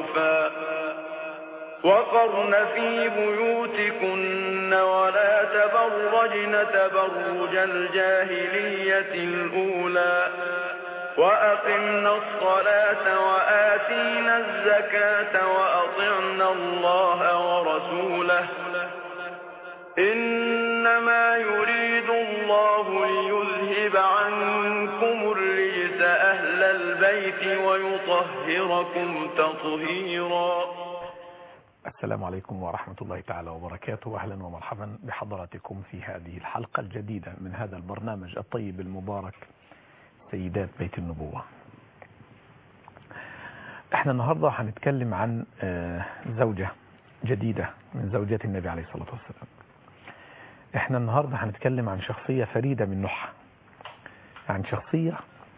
معروفا وقرن في بيوتكن ولا تبرجن تبرج الجاهلية الأولى وأقمنا الصلاة وآتينا الزكاة وأطعنا الله ورسوله إنما يريد الله ليذهب عنكم الرجس أهل البيت ويطهركم تطهيرا السلام عليكم ورحمة الله تعالى وبركاته أهلا ومرحبا بحضراتكم في هذه الحلقة الجديدة من هذا البرنامج الطيب المبارك سيدات بيت النبوة احنا النهاردة هنتكلم عن زوجة جديدة من زوجات النبي عليه الصلاة والسلام احنا النهاردة هنتكلم عن شخصية فريدة من نوعها عن شخصية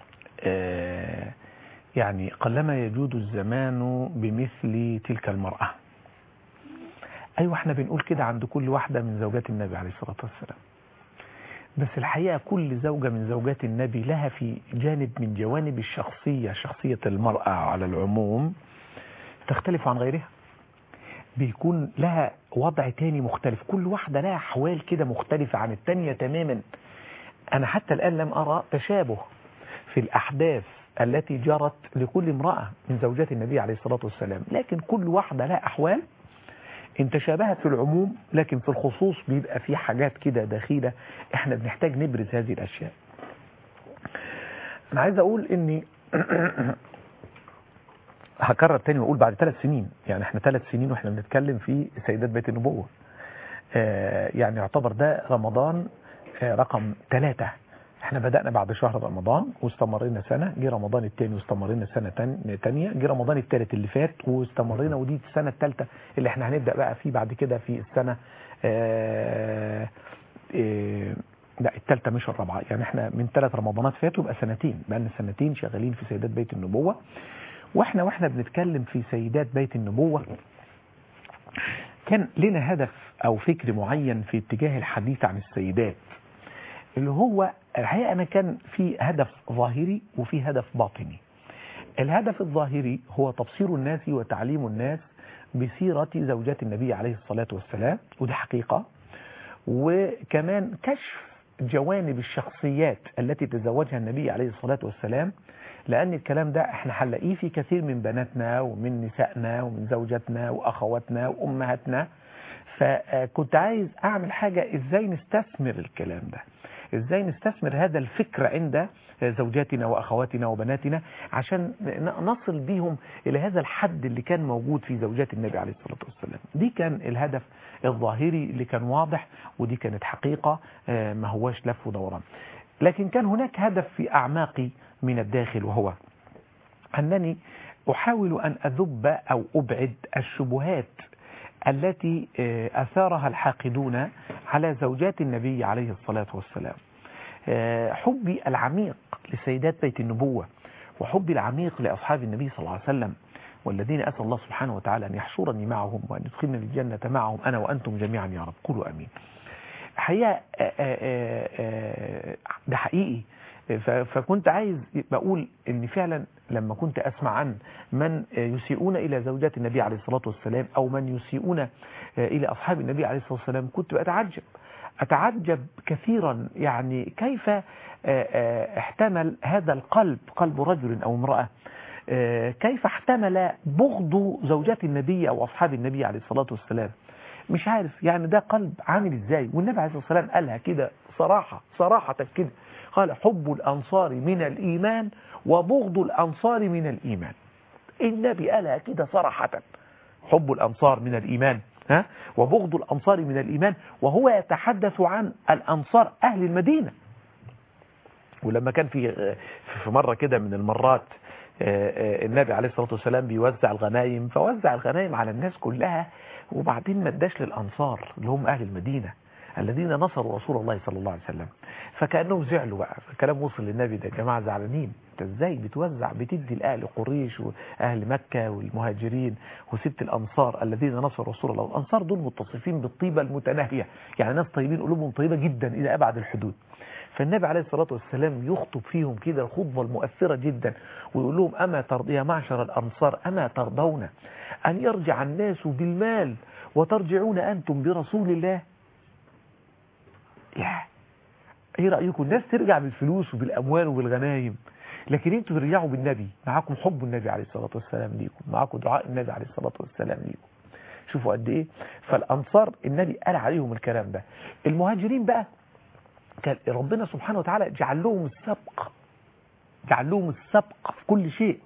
يعني قلما يجود الزمان بمثل تلك المرأة ايوه احنا بنقول كده عند كل واحدة من زوجات النبي عليه الصلاة والسلام بس الحقيقة كل زوجة من زوجات النبي لها في جانب من جوانب الشخصية شخصية المرأة على العموم تختلف عن غيرها بيكون لها وضع تاني مختلف كل واحدة لها أحوال كده مختلفة عن التانية تماما أنا حتى الآن لم أرى تشابه في الأحداث التي جرت لكل امرأة من زوجات النبي عليه الصلاة والسلام لكن كل واحدة لها أحوال ان تشابهت في العموم لكن في الخصوص بيبقى في حاجات كده دخيلة احنا بنحتاج نبرز هذه الاشياء انا عايز اقول اني هكرر تاني واقول بعد ثلاث سنين يعني احنا ثلاث سنين واحنا بنتكلم في سيدات بيت النبوة اه يعني يعتبر ده رمضان اه رقم ثلاثة احنا بدأنا بعد شهر رمضان واستمرينا سنة جه رمضان الثاني واستمرينا سنة تانية جه رمضان الثالث اللي فات واستمرينا ودي السنة الثالثة اللي احنا هنبدأ بقى فيه بعد كده في السنة اه اه لا الثالثة مش الرابعة يعني احنا من ثلاث رمضانات فاتوا يبقى سنتين بقى لنا سنتين شغالين في سيدات بيت النبوة واحنا واحنا بنتكلم في سيدات بيت النبوة كان لنا هدف او فكر معين في اتجاه الحديث عن السيدات اللي هو الحقيقة أنا كان في هدف ظاهري وفي هدف باطني الهدف الظاهري هو تبصير الناس وتعليم الناس بسيرة زوجات النبي عليه الصلاة والسلام ودي حقيقة وكمان كشف جوانب الشخصيات التي تزوجها النبي عليه الصلاة والسلام لأن الكلام ده احنا هنلاقيه في كثير من بناتنا ومن نسائنا ومن زوجاتنا وأخواتنا وأمهاتنا فكنت عايز أعمل حاجة إزاي نستثمر الكلام ده ازاي نستثمر هذا الفكر عند زوجاتنا واخواتنا وبناتنا عشان نصل بيهم الى هذا الحد اللي كان موجود في زوجات النبي عليه الصلاة والسلام دي كان الهدف الظاهري اللي كان واضح ودي كانت حقيقة ما هواش لف ودوران لكن كان هناك هدف في اعماقي من الداخل وهو انني احاول ان اذب او ابعد الشبهات التي أثارها الحاقدون على زوجات النبي عليه الصلاة والسلام حبي العميق لسيدات بيت النبوة وحبي العميق لأصحاب النبي صلى الله عليه وسلم والذين أسأل الله سبحانه وتعالى أن يحشرني معهم وأن يدخلني الجنة معهم أنا وأنتم جميعا يا رب قولوا أمين حقيقة ده حقيقي فكنت عايز بقول ان فعلا لما كنت اسمع عن من يسيئون الى زوجات النبي عليه الصلاة والسلام او من يسيئون الى اصحاب النبي عليه الصلاة والسلام كنت بأتعجب اتعجب كثيرا يعني كيف احتمل هذا القلب قلب رجل او امرأة كيف احتمل بغض زوجات النبي او اصحاب النبي عليه الصلاة والسلام مش عارف يعني ده قلب عامل ازاي والنبي عليه الصلاة والسلام قالها كده صراحة صراحة كده قال حب الأنصار من الإيمان وبغض الأنصار من الإيمان النبي قالها كده صراحة حب الأنصار من الإيمان ها وبغض الأنصار من الإيمان وهو يتحدث عن الأنصار أهل المدينة ولما كان في في مرة كده من المرات النبي عليه الصلاة والسلام بيوزع الغنايم فوزع الغنايم على الناس كلها وبعدين ما اداش للأنصار اللي هم أهل المدينة الذين نصروا رسول الله صلى الله عليه وسلم فكأنهم زعلوا بقى الكلام وصل للنبي ده يا جماعة زعلانين انت ازاي بتوزع بتدي لأهل قريش وأهل مكة والمهاجرين وست الأنصار الذين نصروا رسول الله الأنصار دول متصفين بالطيبة المتناهية يعني ناس طيبين قلوبهم طيبة جدا إلى أبعد الحدود فالنبي عليه الصلاة والسلام يخطب فيهم كده الخطبة المؤثرة جدا ويقول لهم أما ترضي يا معشر الأنصار أما ترضون أن يرجع الناس بالمال وترجعون أنتم برسول الله يا ايه رأيكم الناس ترجع بالفلوس وبالأموال وبالغنايم لكن انتوا ترجعوا بالنبي معاكم حب النبي عليه الصلاة والسلام ليكم معاكم دعاء النبي عليه الصلاة والسلام ليكم شوفوا قد ايه فالأنصار النبي قال عليهم الكلام ده المهاجرين بقى كان ربنا سبحانه وتعالى جعل لهم السبق جعل لهم السبق في كل شيء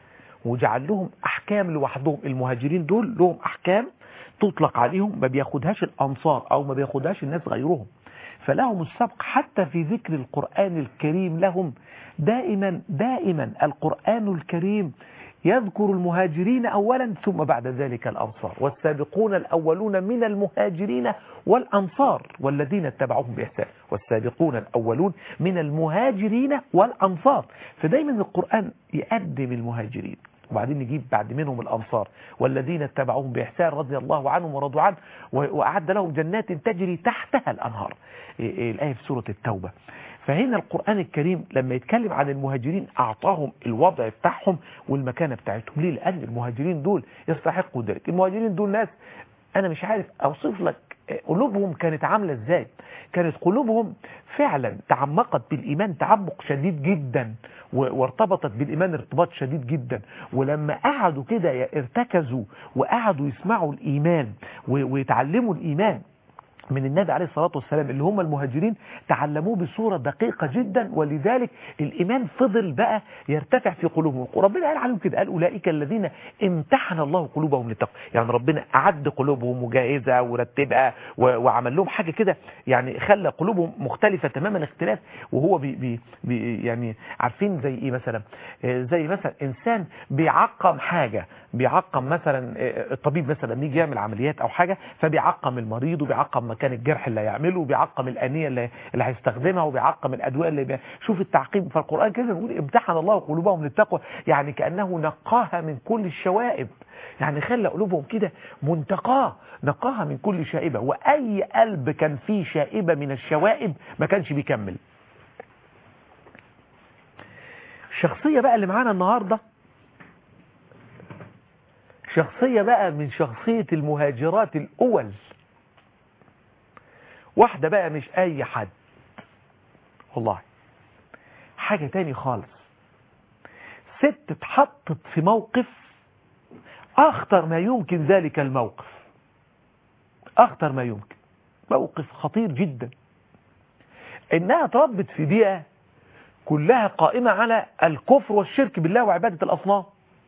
وجعل لهم أحكام لوحدهم المهاجرين دول لهم أحكام تطلق عليهم ما بياخدهاش الأنصار أو ما بياخدهاش الناس غيرهم فلهم السبق حتى في ذكر القرآن الكريم لهم دائما دائما القرآن الكريم يذكر المهاجرين أولا ثم بعد ذلك الأنصار والسابقون الأولون من المهاجرين والأنصار والذين اتبعوهم بإحسان والسابقون الأولون من المهاجرين والأنصار فدايما القرآن يقدم المهاجرين وبعدين نجيب بعد منهم الأنصار والذين اتبعوهم بإحسان رضي الله عنهم ورضوا عنه وأعد لهم جنات تجري تحتها الأنهار الآية في سورة التوبة فهنا القرآن الكريم لما يتكلم عن المهاجرين أعطاهم الوضع بتاعهم والمكانة بتاعتهم ليه لأن المهاجرين دول يستحقوا ذلك المهاجرين دول ناس أنا مش عارف أوصف لك قلوبهم كانت عاملة ازاي كانت قلوبهم فعلا تعمقت بالإيمان تعمق شديد جدا وارتبطت بالإيمان ارتباط شديد جدا ولما قعدوا كده ارتكزوا وقعدوا يسمعوا الإيمان ويتعلموا الإيمان من النبي عليه الصلاة والسلام اللي هم المهاجرين تعلموه بصورة دقيقة جدا ولذلك الإيمان فضل بقى يرتفع في قلوبهم وربنا قال عليهم كده قال أولئك الذين امتحن الله قلوبهم للتقوى يعني ربنا أعد قلوبهم مجهزة ورتبها وعمل لهم حاجة كده يعني خلى قلوبهم مختلفة تماما اختلاف وهو بي بي بي يعني عارفين زي ايه مثلا زي مثلا انسان بيعقم حاجة بيعقم مثلا الطبيب مثلا يجي يعمل عمليات او حاجة فبيعقم المريض وبيعقم مكان الجرح اللي هيعمله وبيعقم الانيه اللي, اللي هيستخدمها وبيعقم الادويه اللي بي... شوف التعقيم فالقران كده بيقول امتحن الله قلوبهم للتقوى يعني كانه نقاها من كل الشوائب يعني خلى قلوبهم كده منتقاه نقاها من كل شائبه واي قلب كان فيه شائبه من الشوائب ما كانش بيكمل الشخصيه بقى اللي معانا النهارده شخصيه بقى من شخصيه المهاجرات الاول واحدة بقى مش اي حد والله حاجة تاني خالص ست اتحطت في موقف اخطر ما يمكن ذلك الموقف اخطر ما يمكن موقف خطير جدا انها تربت في بيئة كلها قائمة على الكفر والشرك بالله وعبادة الاصنام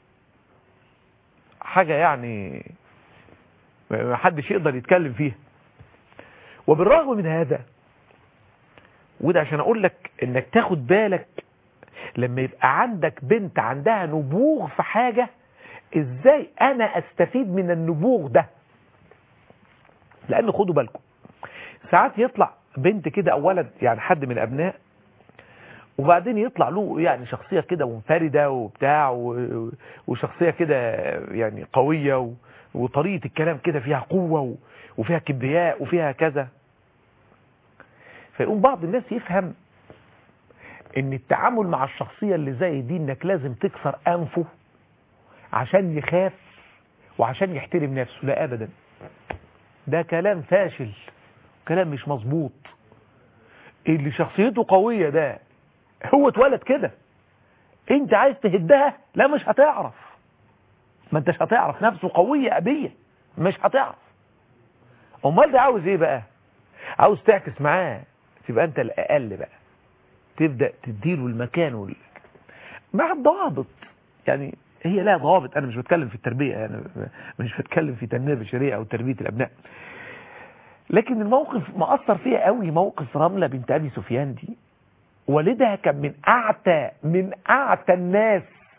حاجة يعني ما حدش يقدر يتكلم فيها وبالرغم من هذا وده عشان اقول لك انك تاخد بالك لما يبقى عندك بنت عندها نبوغ في حاجة ازاي انا استفيد من النبوغ ده لان خدوا بالكم ساعات يطلع بنت كده او ولد يعني حد من الابناء وبعدين يطلع له يعني شخصية كده منفردة وبتاع وشخصية كده يعني قوية وطريقة الكلام كده فيها قوة وفيها كبرياء وفيها كذا فيقوم بعض الناس يفهم ان التعامل مع الشخصية اللي زي دي انك لازم تكسر انفه عشان يخاف وعشان يحترم نفسه لا ابدا ده كلام فاشل كلام مش مظبوط اللي شخصيته قوية ده هو اتولد كده انت عايز تهدها لا مش هتعرف ما انتش هتعرف نفسه قوية ابية مش هتعرف امال ده عاوز ايه بقى عاوز تعكس معاه تبقى انت الاقل بقى تبدأ تديله المكان وال... مع الضوابط يعني هي لها ضوابط انا مش بتكلم في التربية انا مش بتكلم في تنمية بشرية او تربية الابناء لكن الموقف مأثر فيها قوي موقف رملة بنت ابي سفيان دي والدها كان من اعتى من اعتى الناس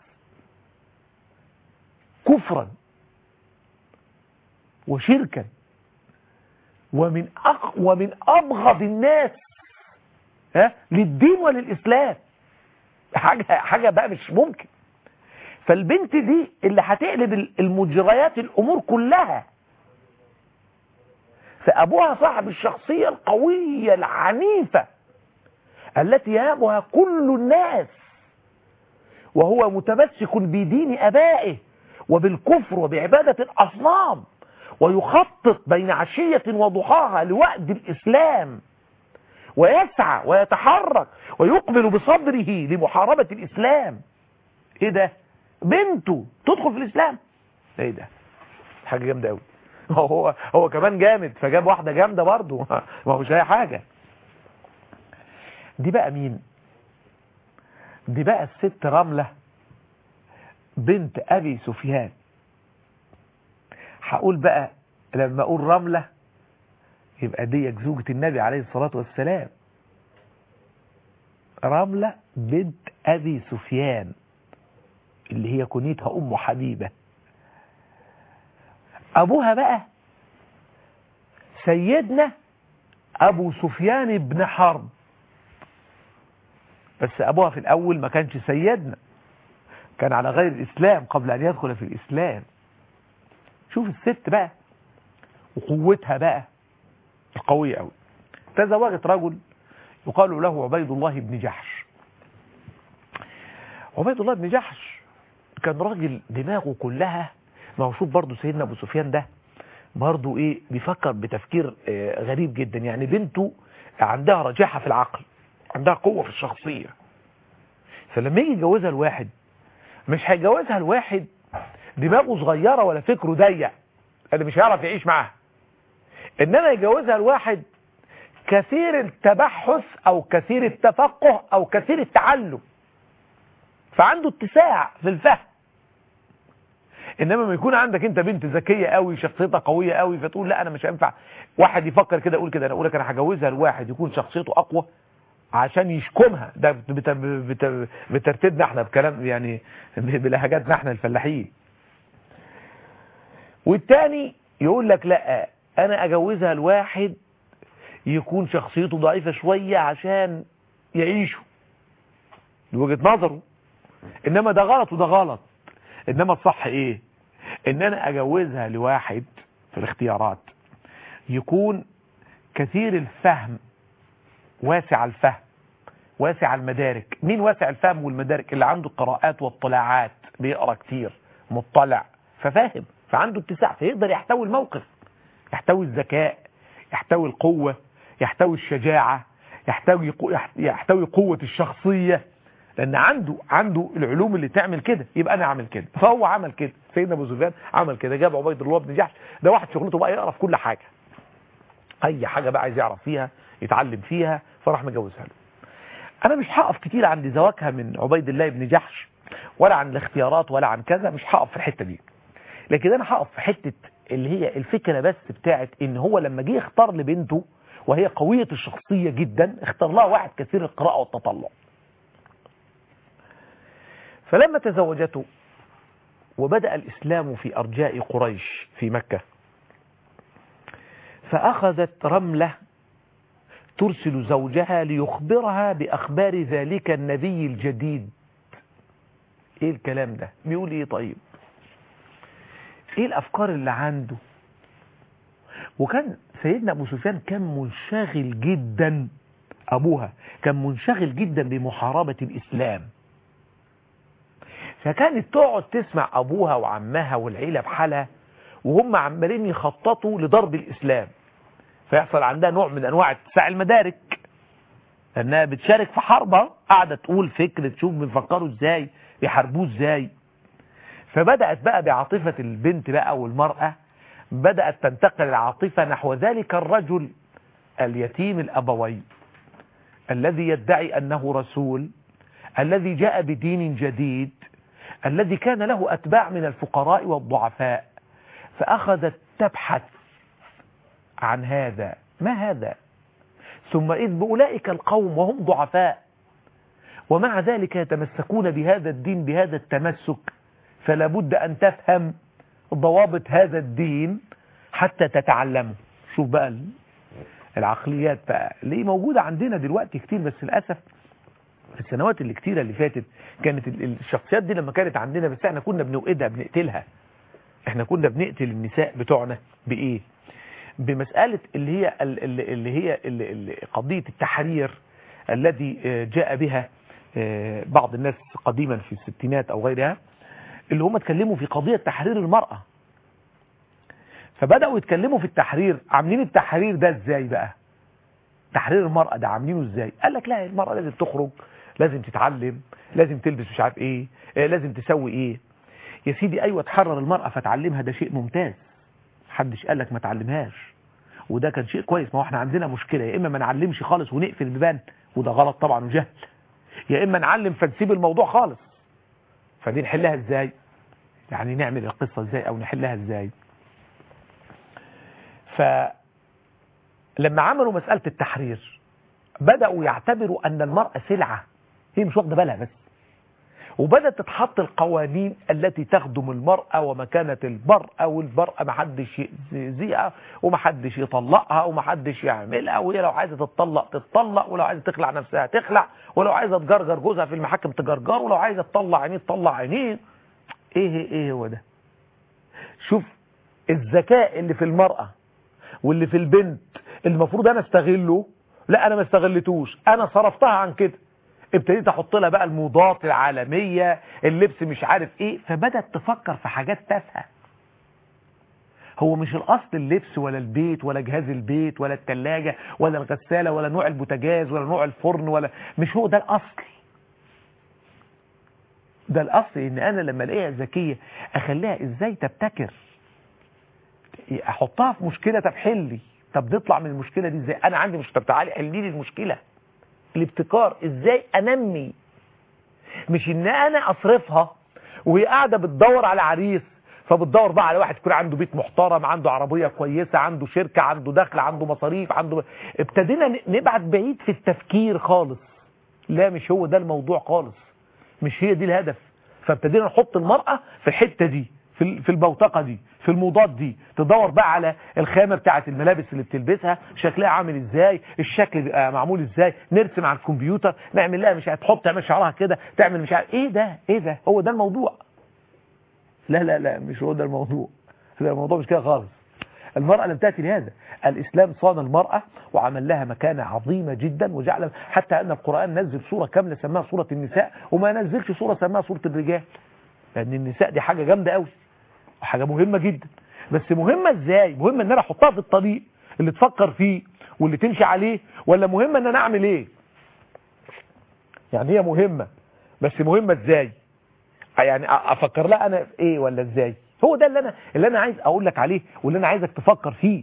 كفرا وشركا ومن أق... ومن ابغض الناس ها للدين وللاسلام حاجه حاجه بقى مش ممكن فالبنت دي اللي هتقلب المجريات الامور كلها فابوها صاحب الشخصيه القويه العنيفه التي يهابها كل الناس وهو متمسك بدين أبائه وبالكفر وبعبادة الأصنام ويخطط بين عشية وضحاها لوأد الإسلام ويسعى ويتحرك ويقبل بصدره لمحاربة الإسلام ايه ده بنته تدخل في الإسلام ايه ده حاجة جامدة قوي هو هو كمان جامد فجاب واحدة جامدة برضه ما هو مش اي حاجة دي بقى مين دي بقى الست رملة بنت أبي سفيان هقول بقى لما أقول رملة يبقى دي زوجة النبي عليه الصلاة والسلام رملة بنت أبي سفيان اللي هي كنيتها أم حبيبة أبوها بقى سيدنا أبو سفيان بن حرب بس أبوها في الأول ما كانش سيدنا كان على غير الإسلام قبل أن يدخل في الإسلام شوف الست بقى وقوتها بقى القوية قوي تزوجت رجل يقال له عبيد الله بن جحش عبيد الله بن جحش كان راجل دماغه كلها ما هو شوف برضه سيدنا ابو سفيان ده برضه ايه بيفكر بتفكير آه غريب جدا يعني بنته عندها رجاحة في العقل عندها قوة في الشخصية فلما يجي يجوزها الواحد مش هيجوزها الواحد دماغه صغيرة ولا فكره ضيق اللي مش هيعرف يعيش معاها انما يجوزها الواحد كثير التبحث او كثير التفقه او كثير التعلم فعنده اتساع في الفهم انما ما يكون عندك انت بنت ذكيه قوي شخصيتها قويه قوي فتقول لا انا مش هينفع واحد يفكر كده يقول كده انا اقول لك انا هجوزها لواحد يكون شخصيته اقوى عشان يشكمها ده بت- بت- بترتيبنا احنا بكلام يعني بلهجاتنا احنا الفلاحين والتاني يقول لك لا انا اجوزها لواحد يكون شخصيته ضعيفة شوية عشان يعيشوا دي وجهة نظره انما ده غلط وده غلط انما الصح ايه ان انا اجوزها لواحد في الاختيارات يكون كثير الفهم واسع الفهم واسع المدارك مين واسع الفهم والمدارك اللي عنده قراءات واطلاعات بيقرا كتير مطلع ففاهم فعنده اتساع فيقدر يحتوي الموقف يحتوي الذكاء يحتوي القوة يحتوي الشجاعة يحتوي يحتوي قوة الشخصية لأن عنده عنده العلوم اللي تعمل كده يبقى أنا أعمل كده فهو عمل كده سيدنا أبو سفيان عمل كده جاب عبيد الله بن جحش ده واحد شغلته بقى يقرا في كل حاجة أي حاجة بقى عايز يعرف فيها يتعلم فيها فراح مجوزها له أنا مش هقف كتير عند زواجها من عبيد الله بن جحش ولا عن الاختيارات ولا عن كذا مش هقف في الحتة دي لكن أنا هقف في حتة اللي هي الفكرة بس بتاعت ان هو لما جه يختار لبنته وهي قوية الشخصية جدا اختار لها واحد كثير القراءة والتطلع فلما تزوجته وبدأ الإسلام في أرجاء قريش في مكة فأخذت رملة ترسل زوجها ليخبرها بأخبار ذلك النبي الجديد ايه الكلام ده بيقول ايه طيب ايه الافكار اللي عنده وكان سيدنا ابو سفيان كان منشغل جدا ابوها كان منشغل جدا بمحاربة الاسلام فكانت تقعد تسمع ابوها وعمها والعيلة بحالها وهم عمالين يخططوا لضرب الاسلام فيحصل عندها نوع من انواع اتساع المدارك لانها بتشارك في حربها قاعدة تقول فكر تشوف بيفكروا ازاي يحاربوه ازاي فبدأت بقى بعاطفة البنت بقى والمرأة بدأت تنتقل العاطفة نحو ذلك الرجل اليتيم الأبوي الذي يدعي أنه رسول الذي جاء بدين جديد الذي كان له أتباع من الفقراء والضعفاء فأخذت تبحث عن هذا ما هذا ثم إذ بأولئك القوم وهم ضعفاء ومع ذلك يتمسكون بهذا الدين بهذا التمسك فلا بد أن تفهم ضوابط هذا الدين حتى تتعلمه شوف بقى العقليات بقى اللي موجودة عندنا دلوقتي كتير بس للأسف في السنوات اللي كتيرة اللي فاتت كانت الشخصيات دي لما كانت عندنا بس احنا كنا بنوقدها بنقتلها احنا كنا بنقتل النساء بتوعنا بإيه بمسألة اللي هي اللي هي اللي قضية التحرير الذي جاء بها بعض الناس قديما في الستينات أو غيرها اللي هم اتكلموا في قضية تحرير المرأة فبدأوا يتكلموا في التحرير عاملين التحرير ده ازاي بقى تحرير المرأة ده عاملينه ازاي قال لك لا المرأة لازم تخرج لازم تتعلم لازم تلبس مش عارف ايه لازم تسوي ايه يا سيدي ايوه تحرر المرأة فتعلمها ده شيء ممتاز محدش قال لك ما تعلمهاش وده كان شيء كويس ما هو احنا عندنا مشكلة يا اما ما نعلمش خالص ونقفل البيبان وده غلط طبعا وجهل يا اما نعلم فنسيب الموضوع خالص فدي نحلها ازاي يعني نعمل القصة ازاي او نحلها ازاي فلما عملوا مسألة التحرير بدأوا يعتبروا ان المرأة سلعة هي مش واخده بالها بس وبدأت تتحط القوانين التي تخدم المرأة ومكانة المرأة والمرأة محدش يأذيها ومحدش يطلقها ومحدش يعملها وهي لو عايزة تتطلق تتطلق ولو عايزة تخلع نفسها تخلع ولو عايزة تجرجر جوزها في المحاكم تجرجر ولو عايزة تطلع عينيه تطلع عينيه ايه ايه هو ده شوف الذكاء اللي في المرأة واللي في البنت اللي المفروض انا استغله لا انا ما استغلتوش انا صرفتها عن كده ابتديت احط لها بقى الموضات العالمية اللبس مش عارف ايه فبدت تفكر في حاجات تافهه هو مش الاصل اللبس ولا البيت ولا جهاز البيت ولا التلاجة ولا الغسالة ولا نوع البوتاجاز ولا نوع الفرن ولا مش هو ده الاصل ده الاصل ان انا لما الاقيها ذكية اخليها ازاي تبتكر احطها في مشكلة طب حلي طب نطلع من المشكلة دي ازاي انا عندي مش طب تعالي حلي لي المشكلة الابتكار ازاي انمي مش ان انا اصرفها وهي قاعده بتدور على عريس فبتدور بقى على واحد يكون عنده بيت محترم عنده عربيه كويسه عنده شركه عنده دخل عنده مصاريف عنده ابتدينا نبعد بعيد في التفكير خالص لا مش هو ده الموضوع خالص مش هي دي الهدف فابتدينا نحط المرأة في الحتة دي في في البوتقة دي في الموضات دي تدور بقى على الخامة بتاعة الملابس اللي بتلبسها شكلها عامل ازاي الشكل بيبقى معمول ازاي نرسم على الكمبيوتر نعمل لها مش هتحط تعمل شعرها كده تعمل مش عارف ايه ده ايه ده هو ده الموضوع لا لا لا مش هو ده الموضوع لا الموضوع مش كده خالص المرأة لم تأتي لهذا الإسلام صان المرأة وعمل لها مكانة عظيمة جدا وجعل حتى أن القرآن نزل سورة كاملة سماها سورة النساء وما نزلش سورة سماها سورة الرجال لأن النساء دي حاجة جامدة قوي وحاجة مهمة جدا بس مهمة ازاي مهمة ان انا احطها في الطريق اللي تفكر فيه واللي تمشي عليه ولا مهمة ان انا اعمل ايه يعني هي مهمة بس مهمة ازاي يعني افكر لها انا في ايه ولا ازاي هو ده اللي انا اللي انا عايز اقول لك عليه واللي انا عايزك تفكر فيه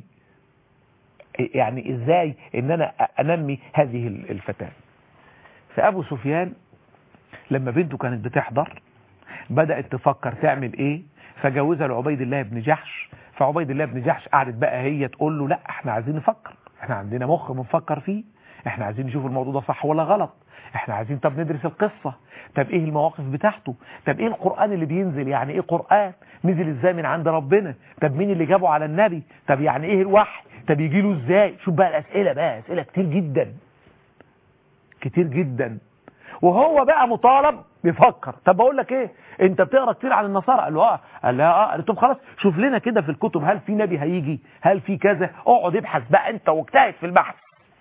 يعني ازاي ان انا انمي هذه الفتاة فابو سفيان لما بنته كانت بتحضر بدأت تفكر تعمل ايه فجوزها لعبيد الله بن جحش فعبيد الله بن جحش قعدت بقى هي تقول له لا احنا عايزين نفكر احنا عندنا مخ بنفكر فيه احنا عايزين نشوف الموضوع ده صح ولا غلط احنا عايزين طب ندرس القصة طب ايه المواقف بتاعته طب ايه القرآن اللي بينزل يعني ايه قرآن نزل ازاي من عند ربنا طب مين اللي جابه على النبي طب يعني ايه الوحي طب يجي له ازاي شوف بقى الاسئلة بقى اسئلة كتير جدا كتير جدا وهو بقى مطالب بيفكر طب بقول لك ايه انت بتقرا كتير عن النصارى قال له اه قال لها اه قال طب خلاص شوف لنا كده في الكتب هل في نبي هيجي هل في كذا اقعد ابحث بقى انت واجتهد في البحث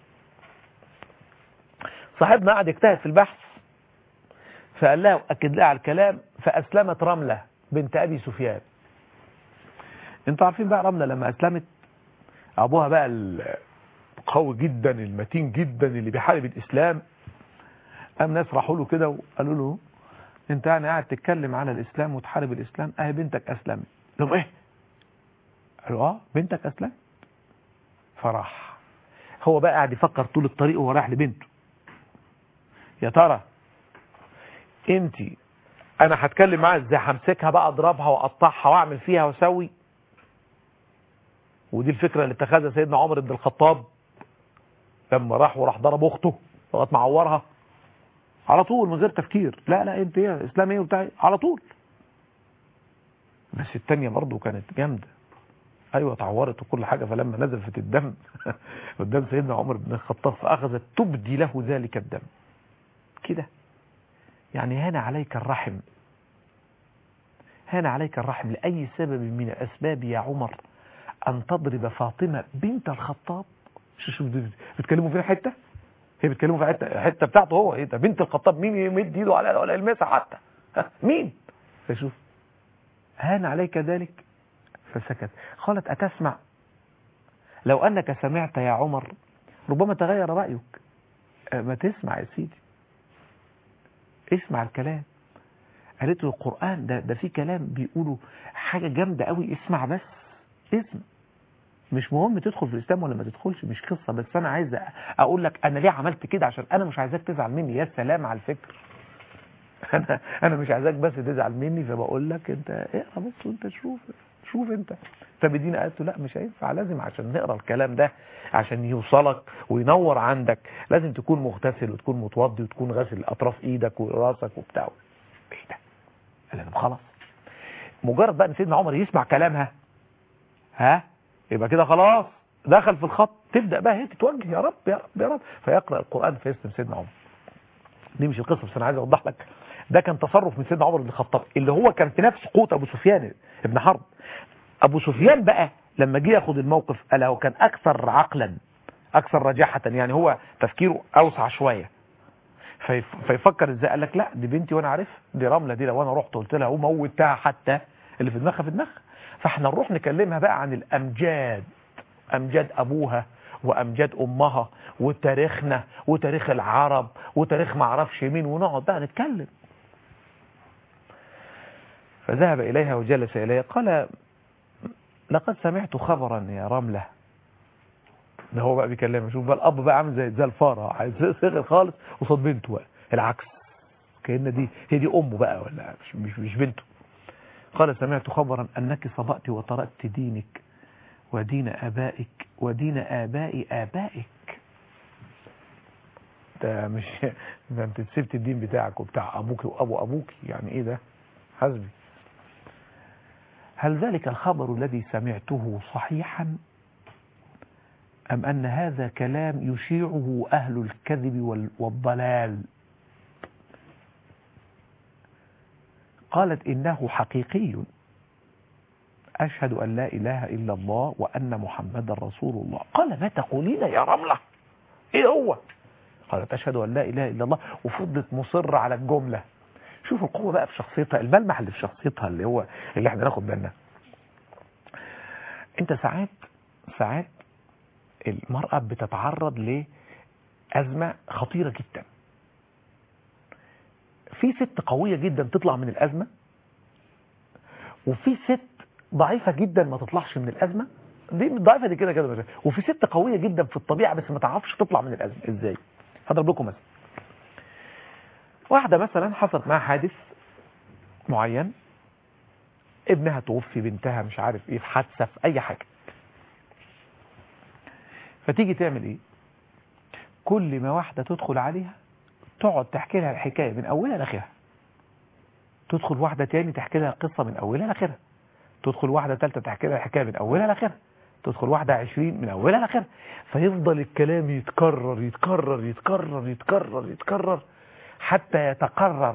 صاحبنا قعد يجتهد في البحث فقال لها واكد لها على الكلام فاسلمت رمله بنت ابي سفيان انتوا عارفين بقى رمله لما اسلمت ابوها بقى القوي جدا المتين جدا اللي بيحارب الاسلام قام ناس راحوا له كده وقالوا له انت يعني قاعد تتكلم على الاسلام وتحارب الاسلام اهي بنتك اسلمت لهم ايه قالوا اه بنتك اسلمت فراح هو بقى قاعد يفكر طول الطريق وهو رايح لبنته يا ترى انت انا هتكلم معاها ازاي همسكها بقى اضربها واقطعها واعمل فيها واسوي ودي الفكره اللي اتخذها سيدنا عمر بن الخطاب لما راح وراح ضرب اخته لغايه ما عورها على طول من غير تفكير لا لا انت ايه اسلام ايه وبتاع على طول بس التانية برضه كانت جامدة ايوه اتعورت وكل حاجة فلما نزفت الدم قدام سيدنا عمر بن الخطاب فاخذت تبدي له ذلك الدم كده يعني هان عليك الرحم هان عليك الرحم لأي سبب من الأسباب يا عمر أن تضرب فاطمة بنت الخطاب شو شو بتكلموا فيها حتة هي بتكلمه في حته حته بتاعته هو ايه ده بنت الخطاب مين يمد ايده على ولا يلمسها حتى ها، مين فشوف هان عليك ذلك فسكت قالت أتسمع لو أنك سمعت يا عمر ربما تغير رأيك أه، ما تسمع يا سيدي اسمع الكلام قالت له القرآن ده ده في كلام بيقولوا حاجة جامدة قوي اسمع بس اسمع مش مهم تدخل في الإسلام ولا ما تدخلش مش قصة بس أنا عايز أقول لك أنا ليه عملت كده عشان أنا مش عايزاك تزعل مني يا سلام على الفكر أنا أنا مش عايزاك بس تزعل مني فبقول لك أنت اقرا بس وأنت شوف شوف أنت فبدينا قالت له لا مش هينفع لازم عشان نقرا الكلام ده عشان يوصلك وينور عندك لازم تكون مغتسل وتكون متوضي وتكون غاسل أطراف إيدك وراسك وبتاع إيه ده؟ قال لهم خلاص مجرد بقى ان سيدنا عمر يسمع كلامها ها يبقى كده خلاص دخل في الخط تبدا بقى هي تتوجه يا رب يا رب يا رب فيقرا القران فيسلم سيدنا عمر دي مش القصه بس انا عايز اوضح لك ده كان تصرف من سيدنا عمر بن الخطاب اللي هو كان في نفس قوه ابو سفيان ابن حرب ابو سفيان بقى لما جه ياخد الموقف قال هو كان اكثر عقلا اكثر رجاحه يعني هو تفكيره اوسع شويه فيف- فيفكر ازاي قال لك لا دي بنتي وانا عارفها دي رمله دي لو انا رحت قلت لها وموتها حتى اللي في دماغها في دماغها فاحنا نروح نكلمها بقى عن الامجاد امجاد ابوها وامجاد امها وتاريخنا وتاريخ العرب وتاريخ ما اعرفش مين ونقعد بقى نتكلم فذهب اليها وجلس اليها قال لقد سمعت خبرا يا رمله ده هو بقى بيكلمها شوف بقى الاب بقى عامل زي زي الفاره عايز صغر خالص قصاد بنته بقى العكس كأن دي هي دي امه بقى ولا مش مش, مش بنته قال سمعت خبرا انك صبأت وتركت دينك ودين ابائك ودين اباء ابائك ده مش ده انت سبت الدين بتاعك وبتاع ابوك وابو ابوك يعني ايه ده حسبي هل ذلك الخبر الذي سمعته صحيحا أم أن هذا كلام يشيعه أهل الكذب وال- والضلال قالت إنه حقيقي أشهد أن لا إله إلا الله وأن محمدا رسول الله قال ما تقولين يا رملة إيه هو قالت أشهد أن لا إله إلا الله وفضلت مصرة على الجملة شوف القوة بقى في شخصيتها الملمح اللي في شخصيتها اللي هو اللي احنا ناخد بالنا انت ساعات ساعات المرأة بتتعرض لأزمة خطيرة جدا في ست قوية جدا تطلع من الأزمة وفي ست ضعيفة جدا ما تطلعش من الأزمة دي ضعيفة دي كده كده مش- وفي ست قوية جدا في الطبيعة بس ما تعرفش تطلع من الأزمة ازاي هضرب لكم مثلا واحدة مثلا حصلت معاها حادث معين ابنها توفي بنتها مش عارف ايه في حادثة في اي حاجة فتيجي تعمل ايه كل ما واحدة تدخل عليها تقعد تحكي لها الحكاية من اولها لاخرها تدخل واحدة تاني تحكي لها القصة من اولها لاخرها تدخل واحدة تالتة تحكي لها الحكاية من اولها لاخرها تدخل واحدة عشرين من اولها لاخرها فيفضل الكلام يتكرر يتكرر يتكرر يتكرر يتكرر حتى يتقرر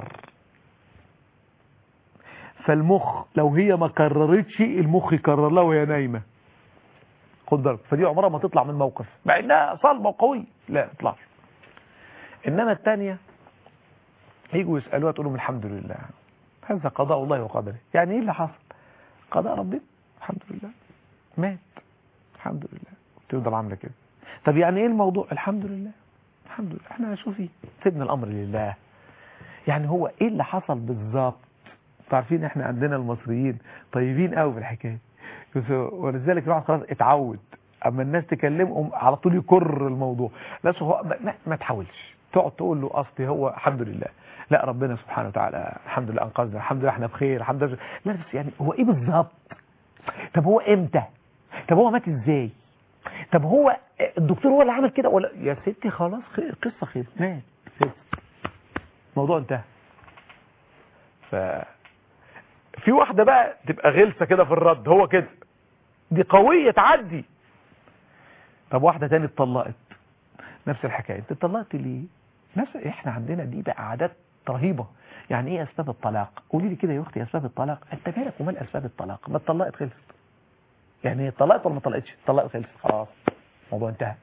فالمخ لو هي ما كررتش المخ يكرر لها وهي نايمه خد بالك فدي عمرها ما تطلع من موقف مع انها صلبه وقويه لا ما تطلعش انما الثانيه يجوا يسالوها تقول لهم الحمد لله هذا قضاء الله وقدره يعني ايه اللي حصل قضاء ربنا الحمد لله مات الحمد لله تفضل عامله كده طب يعني ايه الموضوع الحمد لله الحمد لله احنا شوفي سيبنا الامر لله يعني هو ايه اللي حصل بالظبط انتوا عارفين احنا عندنا المصريين طيبين قوي في الحكايه بس- ولذلك الواحد خلاص اتعود اما الناس تكلمهم على طول يكرر الموضوع لا هو ما, ما, ما تحاولش تقعد تقول له اصلي هو الحمد لله لا ربنا سبحانه وتعالى الحمد لله انقذنا الحمد لله احنا بخير الحمد لله لا بس يعني هو ايه بالظبط طب هو امتى طب هو مات ازاي طب هو الدكتور هو اللي عمل كده ولا يا ستي خلاص خير قصه خير مات خلص. الموضوع انتهى ف في واحدة بقى تبقى غلسة كده في الرد هو كده دي قوية تعدي طب واحدة تاني اتطلقت نفس الحكاية انت اتطلقت ليه نفس احنا عندنا دي بقى عادات رهيبة يعني ايه اسباب الطلاق قولي لي كده يا اختي اسباب الطلاق انت مالك ومال اسباب الطلاق ما اتطلقت خلصت يعني هي اتطلقت ولا ما اتطلقتش اتطلقت خلصت خلاص الموضوع انتهى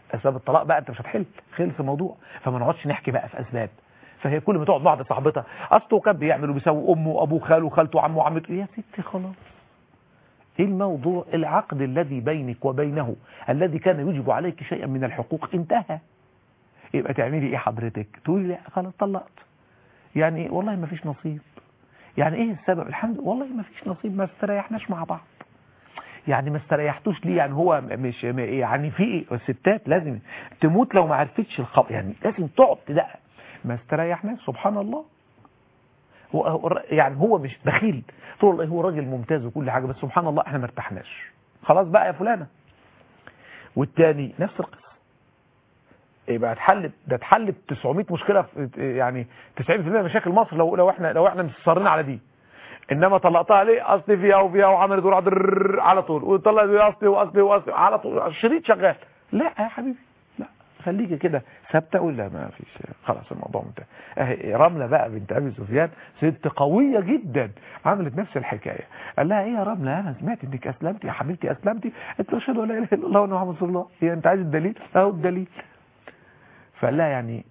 اسباب الطلاق بقى انت مش هتحل خلص الموضوع فما نقعدش نحكي بقى في اسباب فهي كل ما تقعد بعض صاحبتها اصله كان بيعمل وبيسوي امه وابوه خاله وخالته وعمه وعمته يا ستي خلاص ايه الموضوع العقد الذي بينك وبينه الذي كان يجب عليك شيئا من الحقوق انتهى يبقى تعملي ايه حضرتك تقولي لا خلاص طلقت يعني والله ما فيش نصيب يعني ايه السبب الحمد والله ما فيش نصيب ما استريحناش مع بعض يعني ما استريحتوش ليه يعني هو مش يعني في ايه الستات لازم تموت لو ما عرفتش الخبر يعني لازم تقعد تدقق ما استريحناش سبحان الله هو هو- يعني هو مش بخيل تقول والله هو راجل ممتاز وكل حاجه بس سبحان الله احنا ما ارتحناش خلاص بقى يا فلانه والتاني نفس القصه يبقى اتحل ده اتحل ب 900 مشكله في يعني 90% من مشاكل مصر لو لو احنا لو احنا مصرين على دي انما طلقتها ليه اصلي فيها وفيها وعملت ورا در- على طول وطلقت فيها اصلي واصلي واصلي على طول الشريط شغال لا يا حبيبي لا خليكي كده ثابته ولا ما فيش خلاص الموضوع منتهي اهي رمله بقى بنت ابي سفيان ست قويه جدا عملت نفس الحكايه قال لها ايه يا رمله انا سمعت انك اسلمتي يا حبيبتي اسلمتي قالت له اشهد ان لا اله الا الله وان محمد رسول الله هي انت عايز الدليل اهو الدليل فقال لها يعني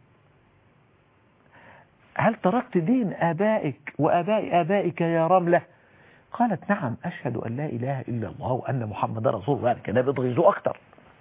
هل تركت دين آبائك وآباء آبائك يا رملة قالت نعم أشهد أن لا إله إلا الله وأن محمد رسول الله كده بيضغزوا أكتر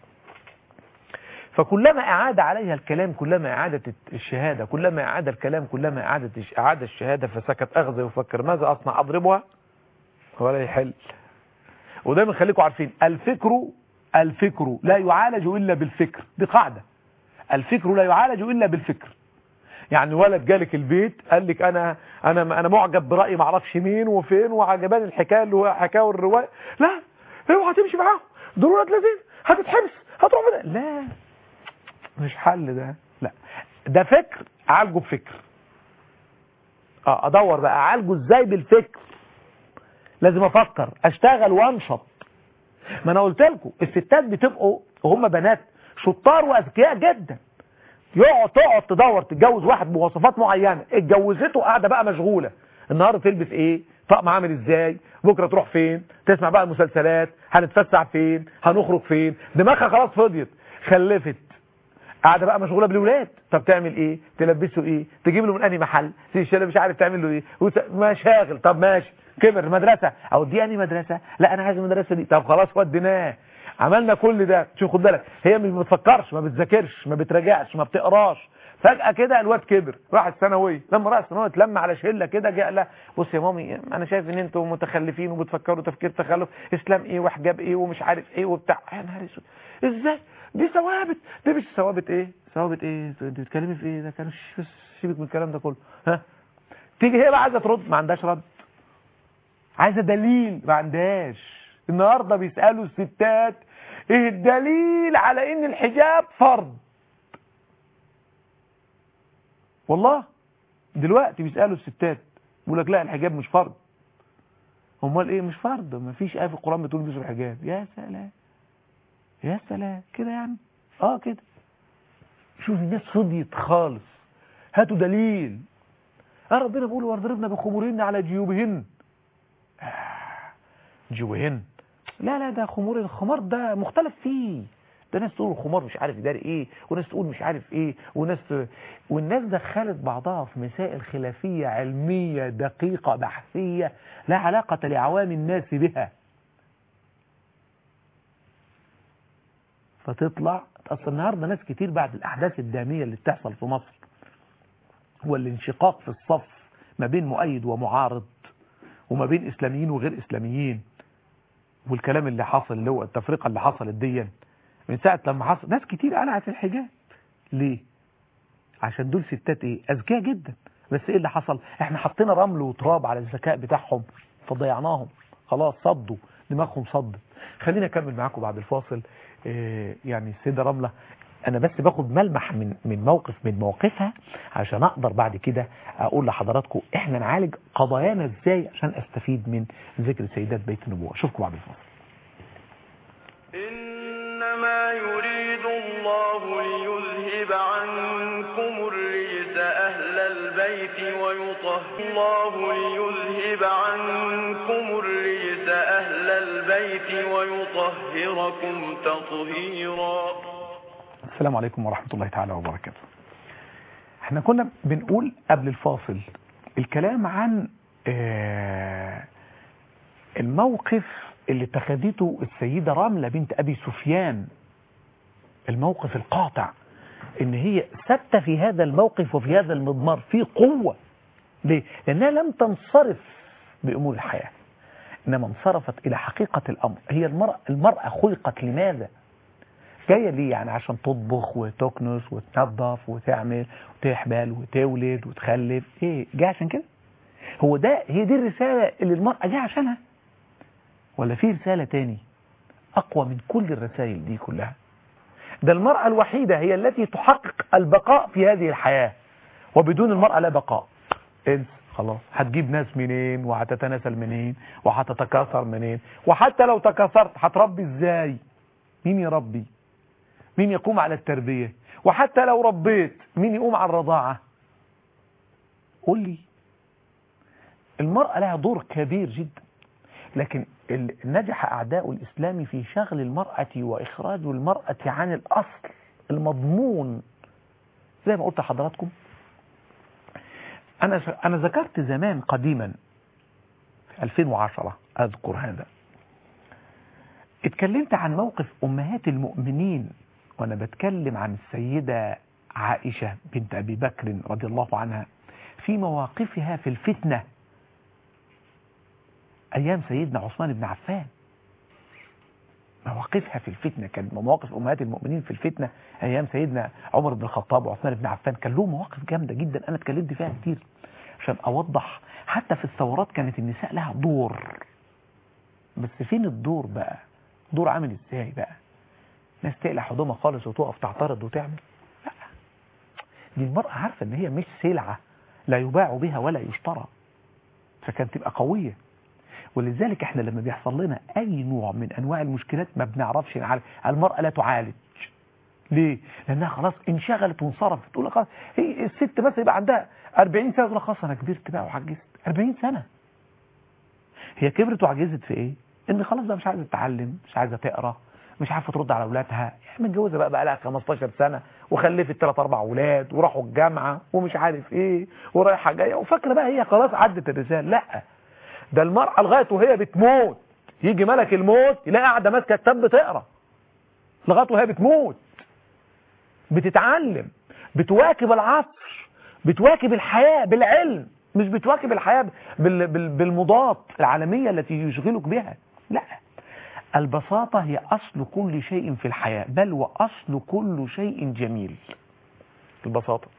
فكلما أعاد عليها الكلام كلما أعادت الشهادة كلما أعاد الكلام كلما أعادت أعاد الشهادة فسكت أغزى يفكر ماذا أصنع أضربها ولا يحل ودايما خليكم عارفين الفكر الفكر لا يعالج إلا بالفكر دي قاعدة الفكر لا يعالج إلا بالفكر يعني ولد جالك البيت قال لك انا انا انا معجب براي ما اعرفش مين وفين وعجباني الحكايه اللي هو حكايه والروايه لا اوعى تمشي معاهم دول ولاد لذيذ هتتحبس هتروح فين لا مش حل ده لا ده فكر اعالجه بفكر اه ادور بقى اعالجه ازاي بالفكر لازم افكر اشتغل وانشط ما انا قلت لكم الستات بتبقوا وهم بنات شطار واذكياء جدا يقعد تقعد تدور تتجوز واحد بمواصفات معينه اتجوزته قاعده بقى مشغوله النهارده تلبس ايه طقم عامل ازاي بكره تروح فين تسمع بقى المسلسلات هنتفسح فين هنخرج فين دماغها خلاص فضيت خلفت قاعده بقى مشغوله بالولاد طب تعمل ايه تلبسه ايه تجيب له من انهي محل تشتري مش عارف تعمل له ايه وت... مشاغل طب ماشي كبر مدرسه او دي انهي مدرسه لا انا عايز المدرسه دي طب خلاص وديناه عملنا كل ده شوف خد بالك هي مش بتفكرش ما بتذاكرش ما بتراجعش ما بتقراش فجأة كده الواد كبر راح الثانوية لما راح الثانوية اتلم على شلة كده جاء لا بص يا مامي انا شايف ان انتوا متخلفين وبتفكروا تفكير تخلف اسلام ايه وحجاب ايه ومش عارف ايه وبتاع يا نهار اسود ازاي دي ثوابت دي مش ثوابت ايه ثوابت ايه انت بتتكلمي في ايه ده كانوا سيبك من الكلام ده كله ها تيجي هي بقى عايزه ترد ما عندهاش رد عايزه دليل ما عندهاش النهارده بيسالوا الستات ايه الدليل على ان الحجاب فرض والله دلوقتي بيسالوا الستات بيقول لك لا الحجاب مش فرض امال ايه مش فرض ما فيش ايه في القران بتقول بيسوا الحجاب يا سلام يا سلام كده يعني اه كده شوف الناس فضيت خالص هاتوا دليل اه ربنا بيقول واضربنا بخمورهن على جيوبهن آه جيوبهن لا لا ده خمور الخمار ده مختلف فيه ده ناس تقول الخمار مش عارف يداري ايه وناس تقول مش عارف ايه وناس والناس دخلت بعضها في مسائل خلافية علمية دقيقة بحثية لا علاقة لعوام الناس بها فتطلع اصل النهارده ناس كتير بعد الاحداث الدامية اللي بتحصل في مصر هو الانشقاق في الصف ما بين مؤيد ومعارض وما بين اسلاميين وغير اسلاميين والكلام اللي حصل اللي هو التفرقة اللي حصلت دي من ساعة لما حصل ناس كتير قلعت الحجاب ليه عشان دول ستات ايه اذكياء جدا بس ايه اللي حصل احنا حطينا رمل وتراب على الذكاء بتاعهم فضيعناهم خلاص صدوا دماغهم صدت خلينا اكمل معاكم بعد الفاصل إيه يعني السيدة رملة انا بس باخد ملمح من من موقف من مواقفها عشان اقدر بعد كده اقول لحضراتكم احنا نعالج قضايانا ازاي عشان استفيد من ذكر سيدات بيت النبوة اشوفكم بعد الفاصل إنما يريد الله ليذهب عنكم الرجس أهل البيت ويطهر الله ليذهب عنكم الرجس أهل البيت ويطهركم تطهيرا السلام عليكم ورحمة الله تعالى وبركاته احنا كنا بنقول قبل الفاصل الكلام عن آه، الموقف اللي اتخذته السيدة رملة بنت أبي سفيان الموقف القاطع ان هي ثابته في هذا الموقف وفي هذا المضمار في قوة ليه؟ لأنها لم تنصرف بأمور الحياة إنما انصرفت إلى حقيقة الأمر هي المرأة, المرأة خلقت لماذا؟ جاية ليه يعني عشان تطبخ وتكنس وتنظف وتعمل وتحبل وتولد وتخلف ايه جاي عشان كده هو ده هي دي الرسالة اللي المرأة جاية عشانها ولا في رسالة تاني أقوى من كل الرسائل دي كلها ده المرأة الوحيدة هي التي تحقق البقاء في هذه الحياة وبدون المرأة لا بقاء انس خلاص هتجيب ناس منين وهتتناسل منين وهتتكاثر منين وحتى لو تكاثرت هتربي ازاي مين يربي مين يقوم على التربية وحتى لو ربيت مين يقوم على الرضاعة قول لي المرأة لها دور كبير جدا لكن ال- نجح أعداء الإسلام في شغل المرأة وإخراج المرأة عن الأصل المضمون زي ما قلت لحضراتكم أنا أنا ذكرت زمان قديما في 2010 أذكر هذا اتكلمت عن موقف أمهات المؤمنين وأنا بتكلم عن السيدة عائشة بنت أبي بكر رضي الله عنها في مواقفها في الفتنة أيام سيدنا عثمان بن عفان مواقفها في الفتنة كان مواقف أمهات المؤمنين في الفتنة أيام سيدنا عمر بن الخطاب وعثمان بن عفان كان لهم مواقف جامدة جدا أنا اتكلمت فيها كتير عشان أوضح حتى في الثورات كانت النساء لها دور بس فين الدور بقى دور عامل ازاي بقى ناس تقلع هدومها خالص وتقف تعترض وتعمل لا دي المرأة عارفة ان هي مش سلعة لا يباع بها ولا يشترى فكانت تبقى قوية ولذلك احنا لما بيحصل لنا اي نوع من انواع المشكلات ما بنعرفش نعالج المرأة لا تعالج ليه لانها خلاص انشغلت وانصرفت تقول لك خلاص هي الست بس يبقى عندها 40 سنه تقول لك خلاص انا كبرت بقى وعجزت 40 سنه هي كبرت وعجزت في ايه ان خلاص بقى مش عايزه تتعلم مش عايزه تقرا مش عارفه ترد على اولادها متجوزه بقى بقى لها 15 سنه وخلفت ثلاث اربع اولاد وراحوا الجامعه ومش عارف ايه ورايحه جايه وفاكره بقى هي خلاص عدت الرساله لا ده المرأة لغاية وهي بتموت يجي ملك الموت يلاقي قاعدة ماسكة كتاب بتقرا لغاية وهي بتموت بتتعلم بتواكب العصر بتواكب الحياة بالعلم مش بتواكب الحياة بال بال بالمضاد العالمية التي يشغلك بها لا البساطة هي أصل كل شيء في الحياة بل وأصل كل شيء جميل البساطة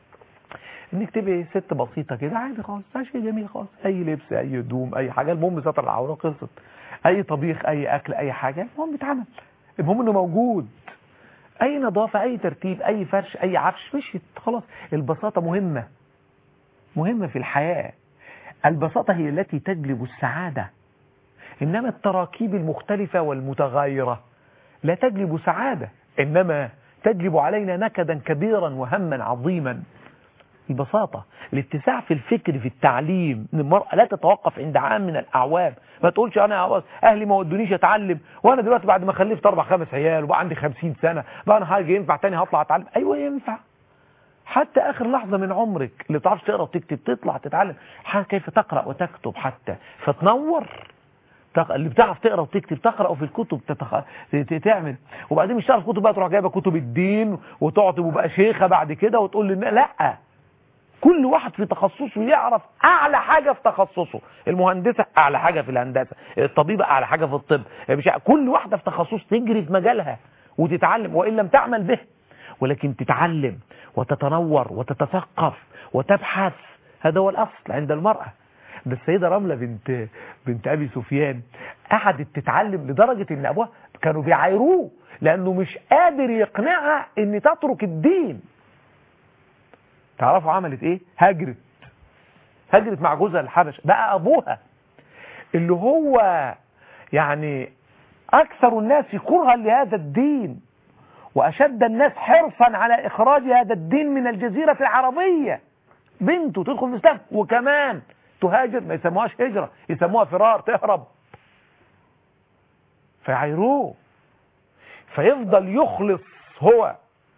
انك تبقي ست بسيطه كده عادي خالص ده شيء جميل خالص اي لبس اي هدوم اي حاجه المهم ستر العوره خلصت اي طبيخ اي اكل اي حاجه المهم بيتعمل المهم انه موجود اي نظافه اي ترتيب اي فرش اي عفش مشيت خلاص البساطه مهمه مهمه في الحياه البساطه هي التي تجلب السعاده انما التراكيب المختلفه والمتغايره لا تجلب سعاده انما تجلب علينا نكدا كبيرا وهما عظيما البساطة الاتساع في الفكر في التعليم ان المرأة لا تتوقف عند عام من الأعوام ما تقولش أنا أهلي ما ودونيش أتعلم وأنا دلوقتي بعد ما خلفت أربع خمس عيال وبقى عندي خمسين سنة بقى أنا هاجي ينفع تاني هطلع أتعلم أيوة ينفع حتى آخر لحظة من عمرك اللي تعرفش تقرأ وتكتب تطلع تتعلم كيف تقرأ وتكتب حتى فتنور اللي بتعرف تقرا وتكتب تقرا في الكتب تتخ... تعمل وبعدين مش تعرف كتب بقى تروح جايبه كتب الدين وتقعد وبقى شيخه بعد كده وتقول للناس لا كل واحد في تخصصه يعرف اعلى حاجة في تخصصه المهندسة اعلى حاجة في الهندسة الطبيبة اعلى حاجة في الطب مش كل واحدة في تخصص تجري في مجالها وتتعلم وان لم تعمل به ولكن تتعلم وتتنور وتتثقف وتبحث هذا هو الاصل عند المرأة ده السيدة رملة بنت بنت ابي سفيان قعدت تتعلم لدرجة ان ابوها كانوا بيعايروه لانه مش قادر يقنعها ان تترك الدين تعرفوا عملت ايه هاجرت هاجرت مع جوزها الحبش بقى ابوها اللي هو يعني اكثر الناس كرها لهذا الدين واشد الناس حرصا على اخراج هذا الدين من الجزيرة العربية بنته تدخل في الاسلام وكمان تهاجر ما يسموهاش هجرة يسموها فرار تهرب فيعيروه فيفضل يخلص هو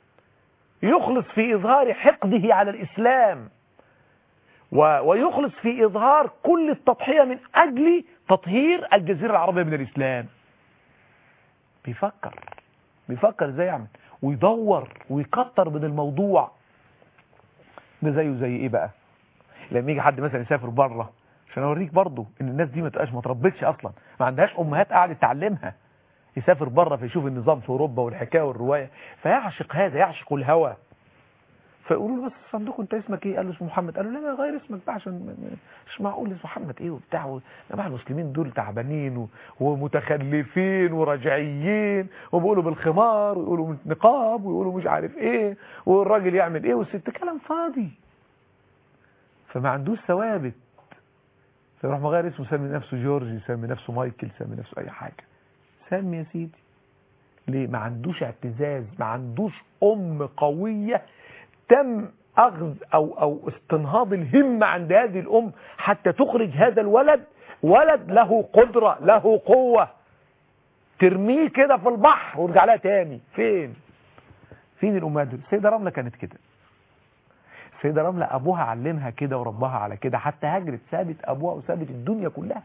يخلص في إظهار حقده على الإسلام و- ويخلص في إظهار كل التضحية من أجل تطهير الجزيرة العربية من الإسلام بيفكر بيفكر ازاي يعمل ويدور ويكتر من الموضوع ده زيه زي ايه بقى لما يجي حد مثلا يسافر بره عشان اوريك برضه ان الناس دي ما تبقاش ما تربتش اصلا ما عندهاش امهات قاعده تعلمها يسافر بره فيشوف النظام في اوروبا والحكايه والروايه فيعشق هذا يعشق الهوى فيقولوا له بس صندوق انت اسمك ايه قال له اسمه محمد قال له لا غير اسمك بقى عشان م- م- مش معقول اسمه محمد ايه وبتاع و- يا جماعه المسلمين دول تعبانين و- ومتخلفين ورجعيين وبيقولوا بالخمار ويقولوا نقاب ويقولوا مش عارف ايه والراجل يعمل ايه والست كلام فاضي فما عندوش ثوابت فيروح مغير اسمه سمي نفسه جورج يسمي نفسه مايكل يسمي نفسه اي حاجه سمي يا سيدي ليه ما عندوش اعتزاز ما عندوش ام قويه تم اخذ او او استنهاض الهمه عند هذه الام حتى تخرج هذا الولد ولد له قدره له قوه ترميه كده في البحر وارجع لها تاني فين فين الامهات دول السيده رمله كانت كده السيده رمله ابوها علمها كده ورباها على كده حتى هجرت سابت ابوها وسابت الدنيا كلها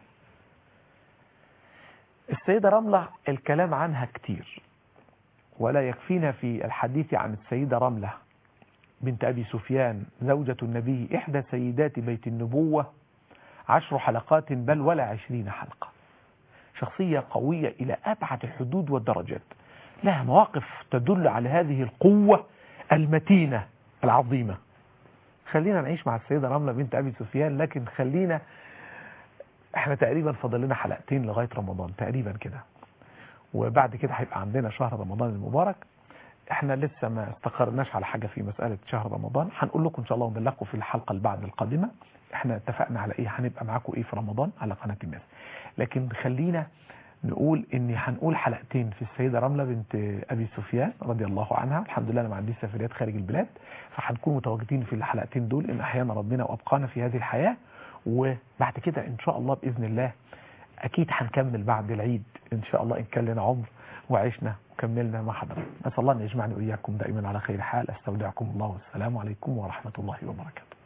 السيده رمله الكلام عنها كتير ولا يكفينا في الحديث عن السيده رمله بنت أبي سفيان زوجة النبي إحدى سيدات بيت النبوة عشر حلقات بل ولا عشرين حلقة شخصية قوية إلى أبعد الحدود والدرجات لها مواقف تدل على هذه القوة المتينة العظيمة خلينا نعيش مع السيدة رملة بنت أبي سفيان لكن خلينا احنا تقريبا فاضل لنا حلقتين لغاية رمضان تقريبا كده وبعد كده هيبقى عندنا شهر رمضان المبارك احنا لسه ما استقرناش على حاجة في مسألة شهر رمضان هنقول لكم ان شاء الله ونبلغكم في الحلقة اللي بعد القادمة احنا اتفقنا على ايه هنبقى معاكم ايه في رمضان على قناة الناس لكن خلينا نقول ان هنقول حلقتين في السيدة رملة بنت ابي سفيان رضي الله عنها الحمد لله انا ما عنديش سفريات خارج البلاد فهنكون متواجدين في الحلقتين دول ان احيانا ربنا وابقانا في هذه الحياة وبعد كده ان شاء الله باذن الله اكيد هنكمل بعد العيد ان شاء الله ان كان لنا عمر وعشنا وكملنا مع حضرتك نسال الله ان يجمعني واياكم دائما على خير حال استودعكم الله والسلام عليكم ورحمه الله وبركاته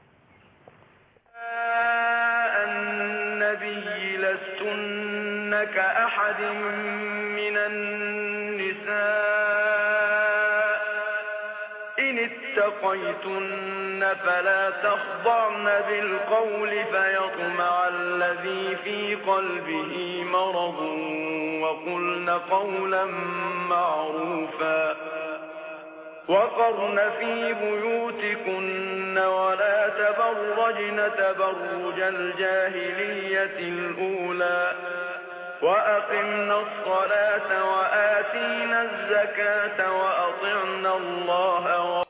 النبي لستن كأحد من النساء إن اتقيتن فلا تخضعن بالقول فيطمع الذي في قلبه مرض وقلن قولا معروفا وقرن في بيوتكن ولا تبرجن تبرج الجاهلية الأولى وأقمنا الصلاة وآتينا الزكاة وأطعنا الله